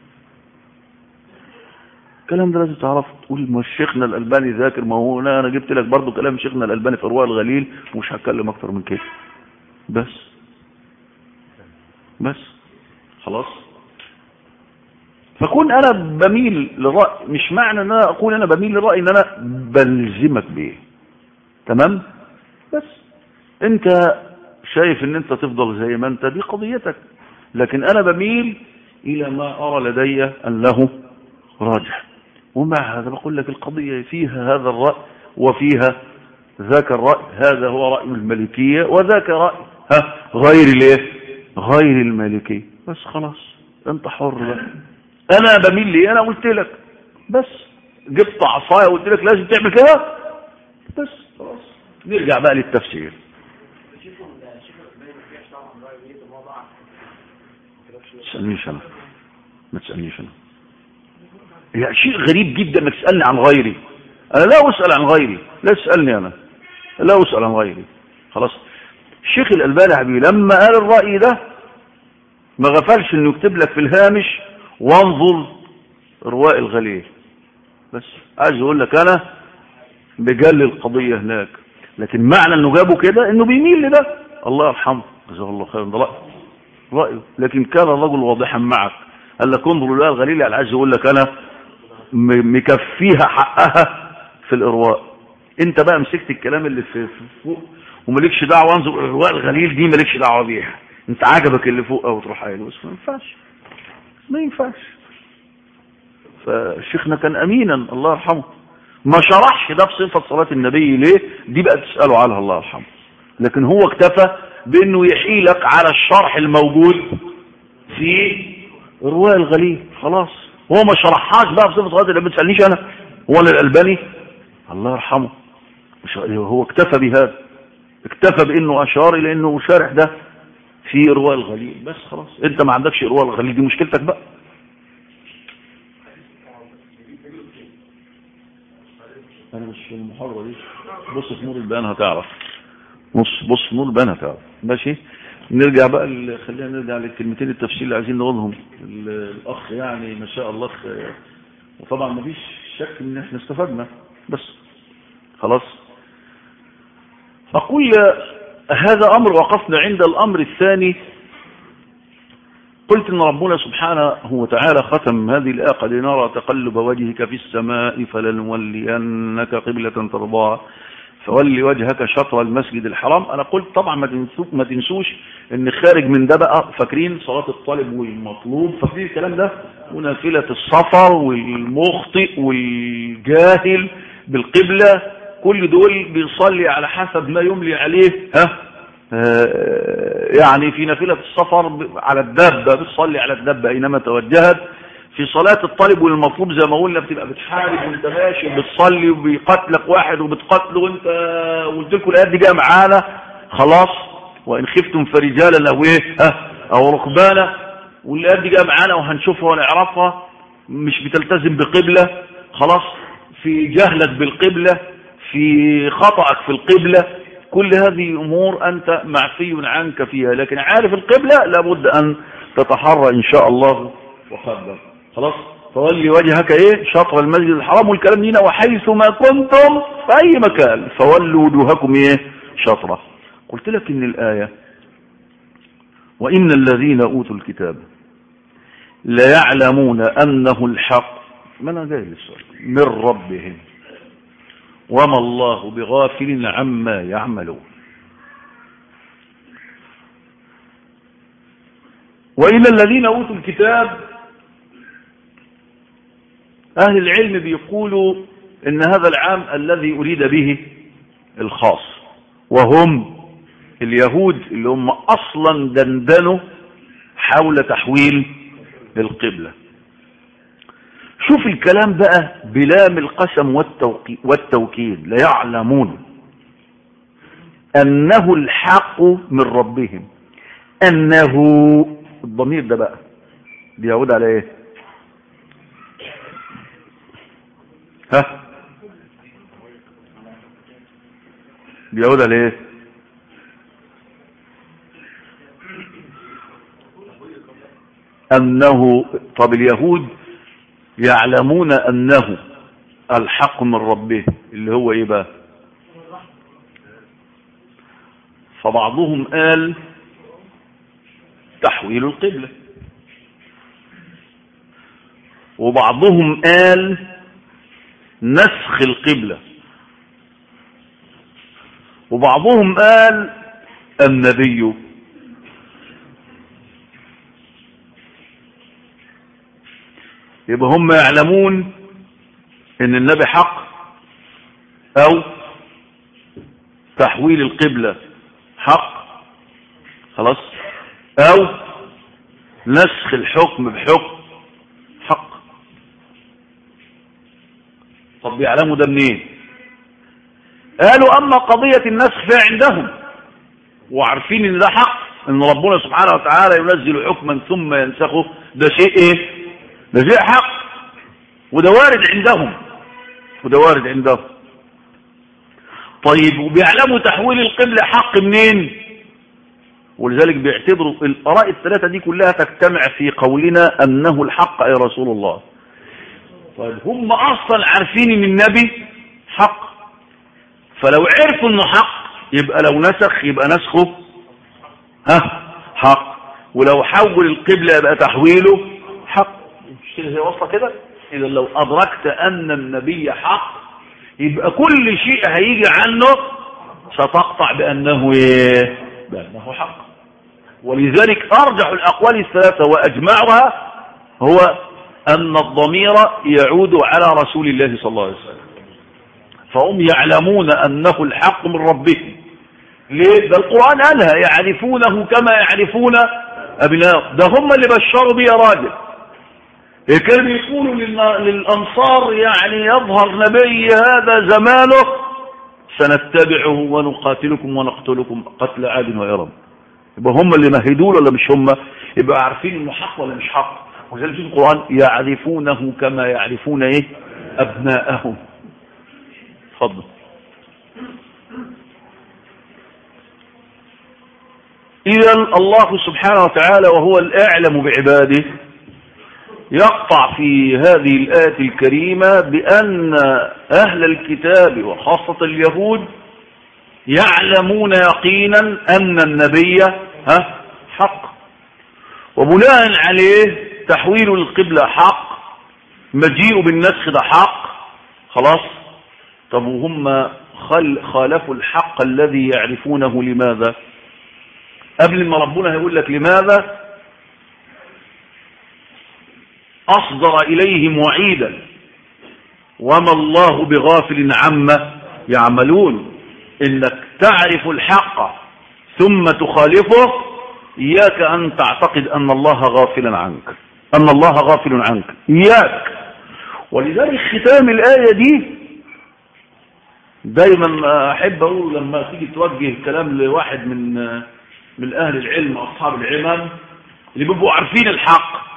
الكلام ده لازم تعرفه تقول ما شيخنا الألباني ذاكر ما هو انا جبت لك برضو كلام شيخنا الألباني في رواء الغليل ومش هتكلم اكتر من كده بس بس خلاص فكون انا بميل لرأي مش معنى ان انا اقول انا بميل لرأي ان انا بلزمك بيه تمام بس انت شايف ان انت تفضل زي ما انت دي قضيتك لكن انا بميل الى ما ارى لدي ان له راجح ومع هذا بقول لك القضية فيها هذا الرأي وفيها ذاك الرأي هذا هو رأي الملكية وذاك رأي ها غير الايه غير الملكية بس خلاص انت حر بقى انا بميل ليه انا قلت لك بس جبت عصاية وقلت لك لازم تعمل كده بس خلاص نرجع بقى للتفسير ما تسألنيش انا ما تسألنيش انا يعني شيء غريب جدا انك تسألني عن غيري انا لا اسأل عن غيري لا تسألني انا لا اسأل عن غيري خلاص الشيخ الالباني حبيبي لما قال الرأي ده ما غفلش انه يكتب لك في الهامش وانظر رواء الغليل بس عايز اقول لك انا بجل القضية هناك لكن معنى انه جابه كده انه بيميل لده الله يرحمه جزاه الله خيرا ده رأيه رأيه لكن كان الرجل واضحا معك قال لك انظر رواء الغليل يعني عايز اقول لك انا مكفيها حقها في الارواء انت بقى مسكت الكلام اللي في فوق ومالكش دعوه انظر الرواء الغليل دي مالكش دعوه بيها انت عجبك اللي فوق او تروح قايله بس ما ينفعش ما ينفعش فشيخنا كان امينا الله يرحمه ما شرحش ده بصفه صلاه النبي ليه دي بقى تساله عنها الله يرحمه لكن هو اكتفى بانه يحيلك على الشرح الموجود في رواء الغليل خلاص هو ما شرحهاش بقى بصفه صلاه النبي ما تسالنيش انا هو الالباني الله يرحمه هو اكتفى بهذا اكتفى بانه اشار الى انه شارح ده في رواء الغليل بس خلاص انت ما عندكش رواء الغليل دي مشكلتك بقى انا مش في المحاضره دي بص في نور البيان هتعرف بص بص في نور البيان هتعرف ماشي نرجع بقى ل... خلينا نرجع للكلمتين التفسير اللي عايزين نقولهم الاخ يعني ما شاء الله وطبعا ما فيش شك ان احنا استفدنا بس خلاص اقول هذا امر وقفنا عند الامر الثاني قلت ان ربنا سبحانه وتعالى ختم هذه الايه قد نرى تقلب وجهك في السماء فلنولينك قبلة ترضاها فولي وجهك شطر المسجد الحرام انا قلت طبعا ما ما تنسوش ان خارج من ده بقى فاكرين صلاة الطالب والمطلوب فاكرين الكلام ده ونافلة السفر والمخطئ والجاهل بالقبلة كل دول بيصلي على حسب ما يملي عليه ها يعني في نافلة السفر على الدابة بتصلي على الدابة اينما توجهت في صلاة الطالب والمطلوب زي ما قلنا بتبقى بتحارب وانت ماشي وبتصلي وبيقتلك واحد وبتقتله وانت قلت لكم الايات دي جايه معانا خلاص وان خفتم فرجالا او ايه اه او ركبانا والايات دي جايه معانا وهنشوفها ونعرفها مش بتلتزم بقبله خلاص في جهلك بالقبله في خطأك في القبله كل هذه امور انت معفي عنك فيها لكن عارف القبله لابد ان تتحرى ان شاء الله وخبر خلاص فولي وجهك ايه شطر المسجد الحرام والكلام هنا وحيث ما كنتم في اي مكان فولوا وجوهكم ايه شطرة قلت لك ان الاية وان الذين اوتوا الكتاب ليعلمون انه الحق ما انا جاي للسؤال من ربهم وما الله بغافل عما يعملون وإلى الذين أوتوا الكتاب أهل العلم بيقولوا إن هذا العام الذي أريد به الخاص وهم اليهود اللي هم أصلا دندنوا حول تحويل القبلة شوف الكلام بقى بلام القسم والتوكيد ليعلمون أنه الحق من ربهم أنه الضمير ده بقى بيعود على ايه ها بيعود على ايه انه طب اليهود يعلمون انه الحق من ربه اللي هو ايه بقى فبعضهم قال تحويل القبلة وبعضهم قال نسخ القبلة وبعضهم قال النبي يبقى هم يعلمون ان النبي حق او تحويل القبلة حق خلاص او نسخ الحكم بحكم حق طب يعلموا ده منين قالوا اما قضية النسخ فهي عندهم وعارفين ان ده حق ان ربنا سبحانه وتعالى ينزل حكما ثم ينسخه ده شيء ايه ده شيء حق وده وارد عندهم وده وارد عندهم طيب وبيعلموا تحويل القبلة حق منين ولذلك بيعتبروا الآراء الثلاثة دي كلها تجتمع في قولنا أنه الحق أي رسول الله طيب هم أصلا عارفين أن النبي حق فلو عرفوا أنه حق يبقى لو نسخ يبقى نسخه ها حق ولو حول القبلة يبقى تحويله حق مش هي واصلة كده إذا لو أدركت أن النبي حق يبقى كل شيء هيجي عنه ستقطع بأنه إيه بأنه حق ولذلك أرجح الأقوال الثلاثة وأجمعها هو أن الضمير يعود على رسول الله صلى الله عليه وسلم فهم يعلمون أنه الحق من ربهم ليه؟ ده القرآن قالها يعرفونه كما يعرفون أبناء ده هم اللي بشروا بيه يا راجل كانوا يقولوا للأنصار يعني يظهر نبي هذا زمانه سنتبعه ونقاتلكم ونقتلكم قتل عاد وإرم يبقى هم اللي مهدوا ولا مش هم يبقى عارفين انه حق ولا مش حق وذلك في القرآن يعرفونه كما يعرفون ايه ابناءهم اتفضل اذا الله سبحانه وتعالى وهو الاعلم بعباده يقطع في هذه الآية الكريمة بأن أهل الكتاب وخاصة اليهود يعلمون يقينا أن النبي ها حق وبناء عليه تحويل القبلة حق مجيء بالنسخ ده حق خلاص طب وهم خل خالفوا الحق الذي يعرفونه لماذا قبل ما ربنا يقول لك لماذا أصدر إليهم وعيدا وما الله بغافل عما يعملون إنك تعرف الحق ثم تخالفه إياك أن تعتقد أن الله غافلا عنك أن الله غافل عنك إياك ولذلك ختام الآية دي دايما أحب أقول لما تيجي توجه الكلام لواحد من من أهل العلم أصحاب العلم اللي بيبقوا عارفين الحق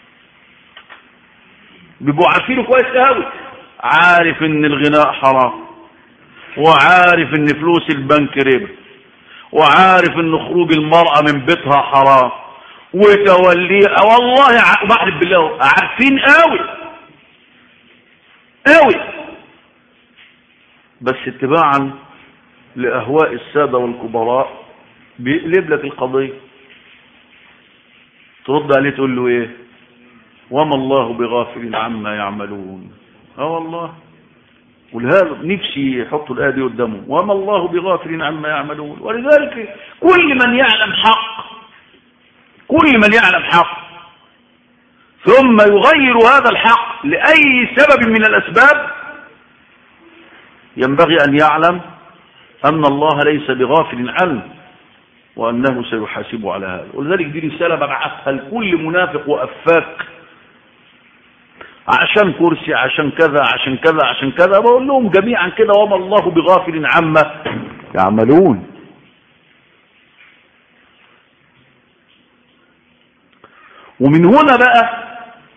بيبقوا عارفينه كويس قوي عارف ان الغناء حرام وعارف ان فلوس البنك ربا وعارف ان خروج المرأة من بيتها حرام وتوليه والله بعرف بالله عارفين قوي قوي بس اتباعا لأهواء السادة والكبراء بيقلب لك القضية ترد عليه تقول له ايه وما الله بغافل عما يعملون اه والله ولهذا نفسي يحطوا الآية دي قدامه وما الله بغافل عما يعملون ولذلك كل من يعلم حق كل من يعلم حق ثم يغير هذا الحق لأي سبب من الأسباب ينبغي أن يعلم أن الله ليس بغافل عنه وأنه سيحاسبه على هذا ولذلك دي رسالة ببعثها لكل منافق وأفاك عشان كرسي عشان كذا عشان كذا عشان كذا بقول لهم جميعا كده وما الله بغافل عما يعملون ومن هنا بقى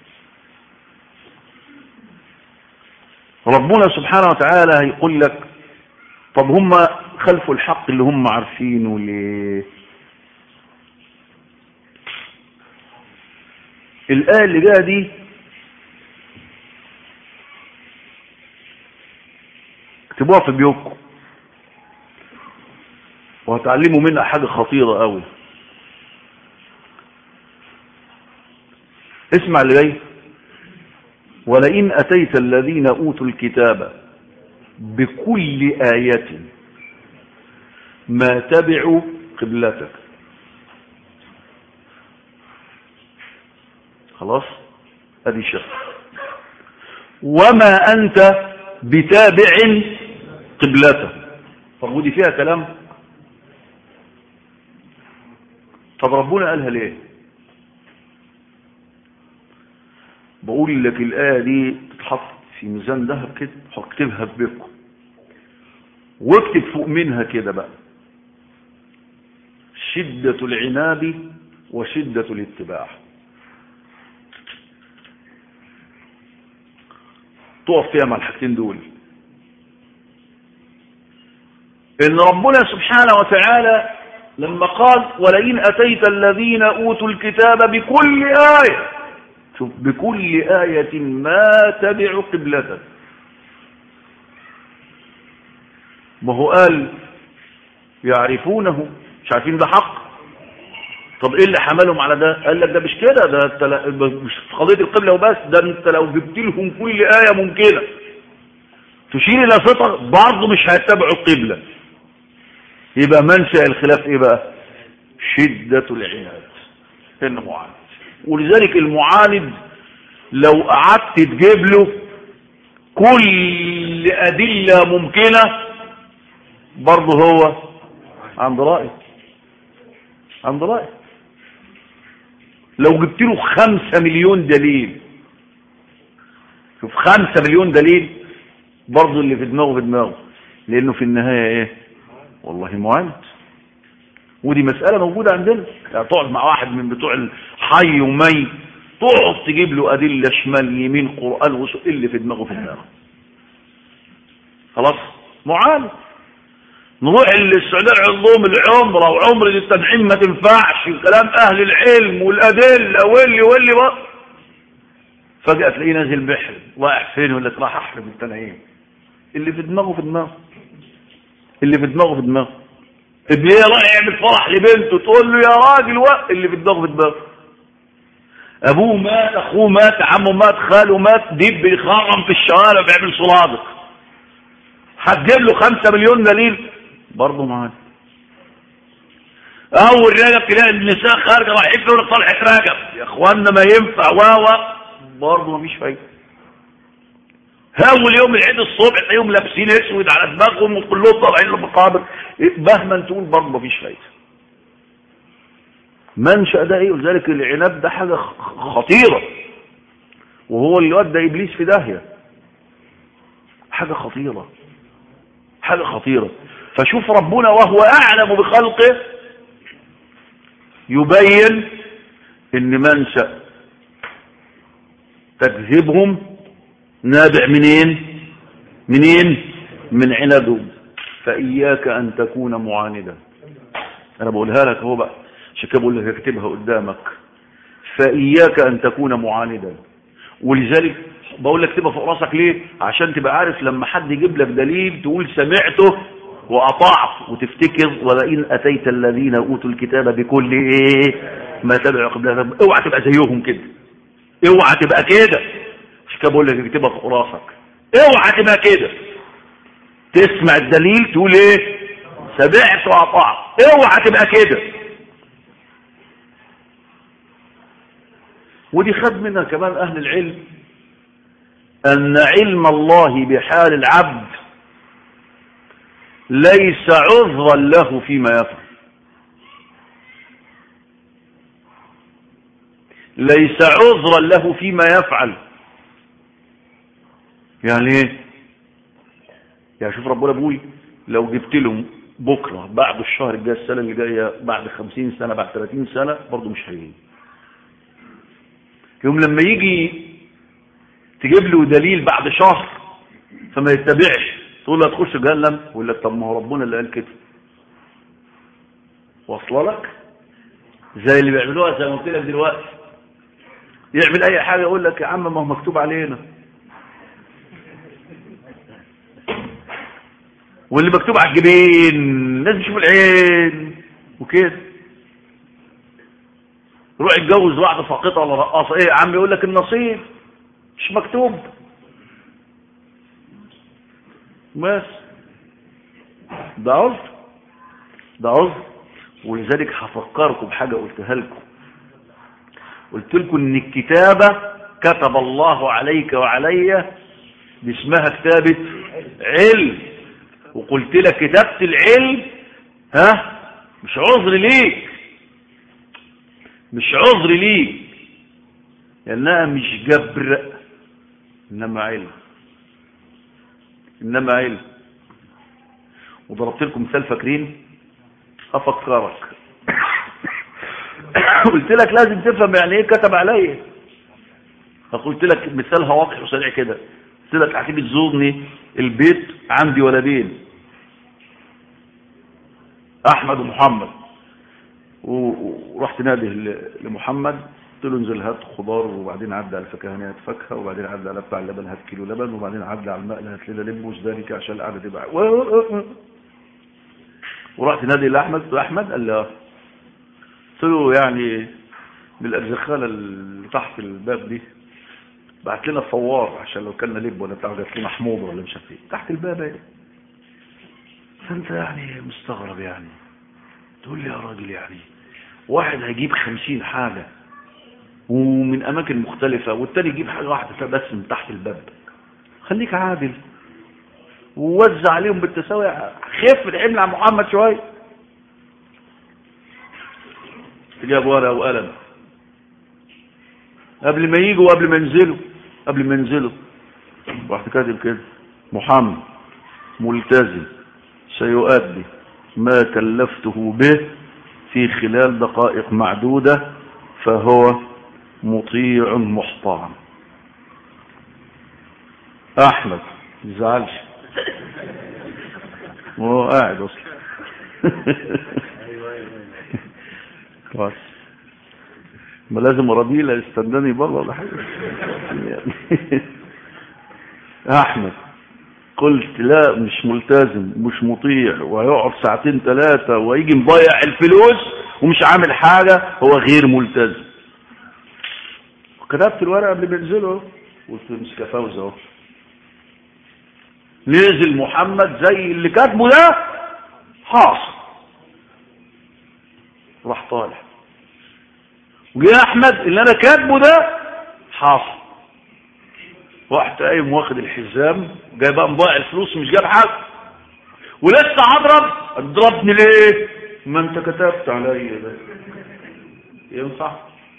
ربنا سبحانه وتعالى هيقول لك طب هم خلفوا الحق اللي هم عارفينه ليه الآية اللي جايه دي اكتبوها في بيوتكم وهتعلموا منها حاجة خطيرة قوي اسمع اللي جاي ولئن أتيت الذين أوتوا الكتاب بكل آية ما تبعوا قبلتك خلاص ادي شيء وما أنت بتابع قبلته طب ودي فيها كلام طب ربنا قالها ليه بقول لك الآية دي تتحط في ميزان ذهب كده هكتبها في بيتكم واكتب فوق منها كده بقى شدة العناد وشدة الاتباع تقف فيها مع الحاجتين دول ان ربنا سبحانه وتعالى لما قال ولئن اتيت الذين اوتوا الكتاب بكل ايه شوف بكل ايه ما تبعوا قبلتك ما هو قال يعرفونه مش عارفين ده حق طب ايه اللي حملهم على ده قال لك ده مش كده ده انت مش في قضيه القبله وبس ده انت لو جبت لهم كل ايه ممكنه تشير الى فطر برضه مش هيتبعوا القبله يبقى منشا الخلاف ايه بقى شده العناد انه معاند ولذلك المعاند لو قعدت تجيب له كل ادله ممكنه برضه هو عند رايه عند رايه لو جبت له خمسة مليون دليل شوف خمسة مليون دليل برضه اللي في دماغه في دماغه لانه في النهاية ايه والله معاند ودي مسألة موجودة عندنا يعني تقعد مع واحد من بتوع الحي ومي تقعد تجيب له أدلة شمال يمين قرآن وسوء اللي في دماغه في دماغه خلاص معاند نروح للسعودية عندهم العمرة وعمرة التنعيم ما تنفعش وكلام أهل العلم والأدلة واللي واللي بقى فجأة تلاقيه نازل بحر رايح فين ولا راح أحرم التنعيم اللي في دماغه في دماغه اللي في دماغه في دماغه ابنيه رايح يعمل فرح لبنته تقول له يا راجل وقت اللي في دماغه في دماغه ابوه مات اخوه مات عمه مات خاله مات ديب بيخرم في الشوارع بيعمل صلادق هتجيب له خمسة مليون دليل برضه معانا اول رجب تلاقي النساء خارجه رايحين يقول لك طلعت رجب يا اخوانا ما ينفع واوا برضه مفيش فايده اول يوم العيد الصبح تلاقيهم لابسين اسود على دماغهم وكلهم طالعين للمقابر مهما تقول برضه مفيش فايده منشأ ده ايه ولذلك العناد ده حاجه خطيره وهو اللي ودى ابليس في داهيه حاجه خطيره حاجه خطيره فشوف ربنا وهو اعلم بخلقه يبين ان منشأ تكذيبهم نابع منين منين من عنادهم فإياك أن تكون معاندا أنا بقولها لك هو بقى عشان كده بقول لك اكتبها قدامك فإياك أن تكون معاندا ولذلك بقول لك تبقى فوق راسك ليه عشان تبقى عارف لما حد يجيب لك دليل تقول سمعته وأطعت وتفتكر ولئن أتيت الذين أوتوا الكتاب بكل إيه ما تبعوا قبلها اوعى تبقى زيهم كده اوعى تبقى كده مش كده بقول لك اكتبها فوق راسك اوعى تبقى كده تسمع الدليل تقول ايه سمعت وأطعت اوعى تبقى كده ودي خد منها كمان أهل العلم أن علم الله بحال العبد ليس عذرا له فيما يفعل ليس عذرا له فيما يفعل يعني ايه يعني شوف ربنا بيقول لو جبت له بكره بعد الشهر الجاي السنه اللي جايه بعد 50 سنه بعد 30 سنه برضه مش هيجي يوم لما يجي تجيب له دليل بعد شهر فما يتبعش تقول له هتخش جهنم يقول لك طب ما هو ربنا اللي قال كده واصله لك زي اللي بيعملوها زي ما قلت لك دلوقتي يعمل اي حاجه يقول لك يا عم ما هو مكتوب علينا واللي مكتوب على الجبين لازم يشوف العين وكده روح يتجوز واحده ساقطه ولا رقاصه ايه يا عم يقول لك النصيب مش مكتوب بس ده عذر ده عذر ولذلك هفكركم بحاجه قلتها لكم قلت لكم ان الكتابه كتب الله عليك وعلي دي اسمها كتابه علم وقلت لك كتابه العلم ها مش عذر ليك مش عذر ليك لانها مش جبر انما علم انما علم وضربت لكم مثال فاكرين افكرك قلت لك لازم تفهم يعني ايه كتب عليا فقلت لك مثالها واضح وسريع كده قلت لك هتيجي تزورني البيت عندي ولدين احمد ومحمد ورحت نادي لمحمد قلت له انزل هات خضار وبعدين عدى على الفكهانيات فاكهه وبعدين عدى على بتاع اللبن هات كيلو لبن وبعدين عدى على الماء هات لنا لب وذلك عشان القعده تبقى ورحت نادي لاحمد قلت له احمد قال لي اه قلت له يعني بالارزخاله اللي تحت الباب دي بعت لنا فوار عشان لو كنا لب ولا بتاع جات لنا حموضه ولا مش عارف ايه تحت الباب ايه فانت يعني مستغرب يعني تقول لي يا راجل يعني واحد هيجيب خمسين حاجة ومن أماكن مختلفة والتاني يجيب حاجة واحدة بس من تحت الباب خليك عادل ووزع عليهم بالتساوي خف الحمل على محمد شوية جاب ورقة وقلم قبل ما يجوا وقبل ما ينزلوا قبل ما ينزلوا رحت كاتب كده محمد ملتزم سيؤدي ما كلفته به في خلال دقائق معدودة فهو مطيع محترم احمد زعلش وهو قاعد اصلا كويس ما لازم اراضيه لا يستناني بره ولا حاجه احمد قلت لا مش ملتزم مش مطيع وهيقعد ساعتين ثلاثة ويجي مضيع الفلوس ومش عامل حاجة هو غير ملتزم كتبت الورقة قبل ما ينزله قلت امسك فوز اهو نزل محمد زي اللي كاتبه ده حاصل راح طالع وجه احمد اللي انا كاتبه ده حاصل رحت قايم واخد الحزام جاي بقى مضيع الفلوس مش جاب حاجه ولسه هضرب اضربني ليه ما انت كتبت عليا ده ينفع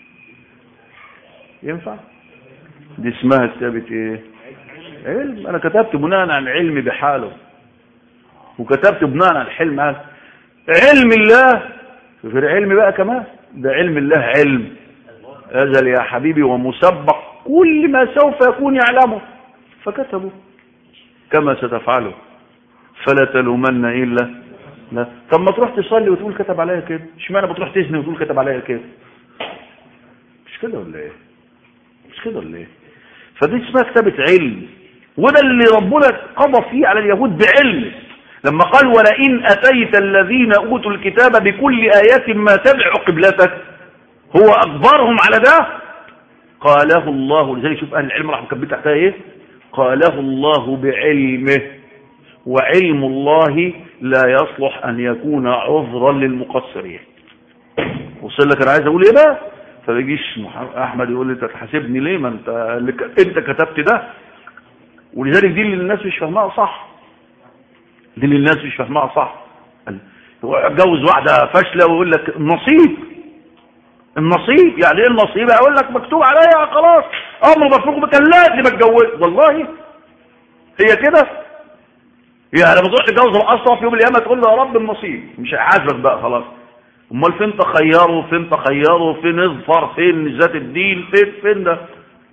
ينفع دي اسمها كتابة ايه علم انا كتبت بناء على العلم بحاله وكتبت بناء على الحلم هذا علم الله غير علم بقى كمان ده علم الله علم أزل يا حبيبي ومسبق كل ما سوف يكون يعلمه فكتبه كما ستفعله فلا تلومن إلا لا طب ما تروح تصلي وتقول كتب عليا كده اشمعنى بتروح تزني وتقول كتب عليا كده مش كده ولا ايه مش كده ولا ايه فدي اسمها كتابة علم وده اللي ربنا قضى فيه على اليهود بعلم لما قال ولئن أتيت الذين أوتوا الكتاب بكل آيات ما تبع قبلتك هو أخبرهم على ده قاله الله لذلك شوف أهل العلم راح مكبت تحتها إيه قاله الله بعلمه وعلم الله لا يصلح أن يكون عذرا للمقصرين وصل لك أنا عايز أقول إيه بقى فبيجيش أحمد يقول لي أنت تحاسبني ليه ما أنت اللي ك... أنت كتبت ده ولذلك دي اللي الناس مش فاهمها صح دي اللي الناس مش فاهمها صح اتجوز واحدة فاشلة ويقول لك النصيب النصيب يعني ايه النصيب اقول لك مكتوب عليا خلاص امر مفروغ كان لازم اتجوز والله هي كده يعني لما تروح تتجوز الاصلا في يوم القيامه تقول له يا رب النصيب مش هيحاسبك بقى خلاص امال فين تخيره فين تخيره فين اظفر فين ذات الدين فين فين ده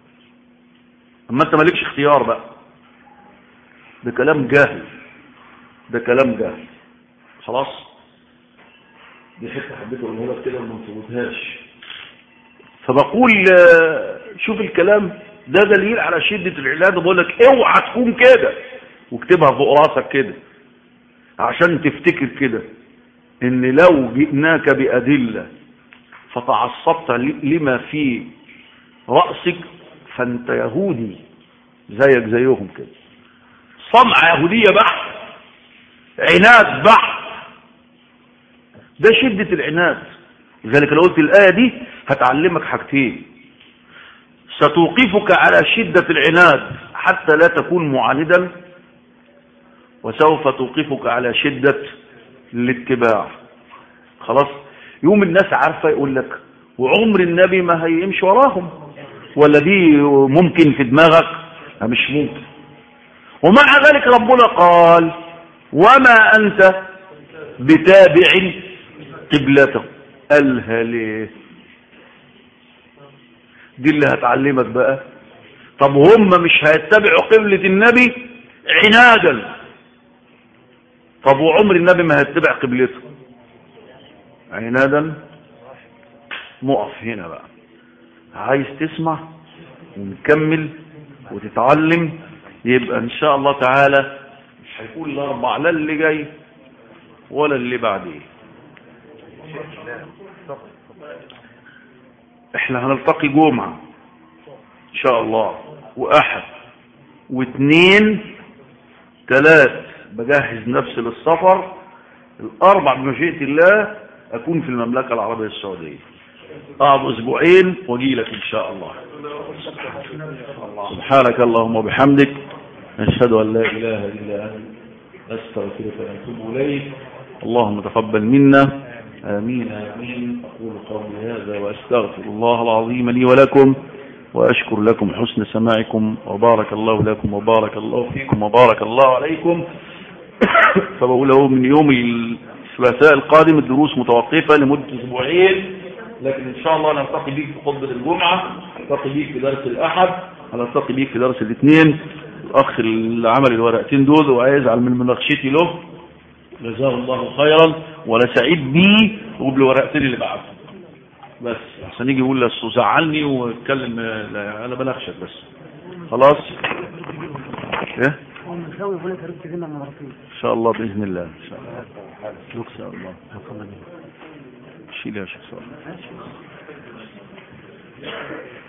اما انت مالكش اختيار بقى ده كلام جاهل ده كلام جاهل خلاص دي حته حبيت اقولها لك كده وما نفوتهاش فبقول شوف الكلام ده دليل على شدة العناد بقول لك اوعى تكون كده واكتبها فوق راسك كده عشان تفتكر كده ان لو جئناك بأدلة فتعصبت لما في رأسك فانت يهودي زيك زيهم كده صنعة يهودية بحت عناد بحت ده شدة العناد لذلك لو قلت الآية دي هتعلمك حاجتين ستوقفك على شدة العناد حتى لا تكون معاندا وسوف توقفك على شدة الاتباع خلاص يوم الناس عارفة يقول لك وعمر النبي ما هيمشي وراهم ولا دي ممكن في دماغك مش ممكن ومع ذلك ربنا قال وما أنت بتابع قبلته قالها ليه دي اللي هتعلمك بقى طب هم مش هيتبعوا قبلة النبي عنادا طب وعمر النبي ما هيتبع قبلته عنادا نقف هنا بقى عايز تسمع ونكمل وتتعلم يبقى ان شاء الله تعالى مش هيكون الاربع لا اللي جاي ولا اللي بعديه احنا هنلتقي جمعة ان شاء الله واحد واثنين ثلاث بجهز نفسي للسفر الاربع بمشيئة الله اكون في المملكة العربية السعودية اقعد اسبوعين واجي لك ان شاء الله سبحانك اللهم وبحمدك نشهد ان لا اله الا انت استغفرك واتوب اليك اللهم تقبل منا آمين آمين أقول قولي هذا وأستغفر الله العظيم لي ولكم وأشكر لكم حسن سماعكم وبارك الله لكم وبارك الله فيكم وبارك الله عليكم فبقول له من يوم الثلاثاء القادم الدروس متوقفة لمدة أسبوعين لكن إن شاء الله نلتقي بيك في خطبة الجمعة نلتقي بيك في درس الأحد هنلتقي بيك في درس الاثنين الأخ اللي عمل الورقتين دول وهيزعل من مناقشتي له جزاه الله خيرا ولا سعيد بيه وبالورقتين اللي بعته بس عشان يجي يقول لسه زعلني واتكلم لا انا بنخشك بس خلاص ايه ان شاء الله باذن الله ان شاء الله ان شاء الله شيل يا شيخ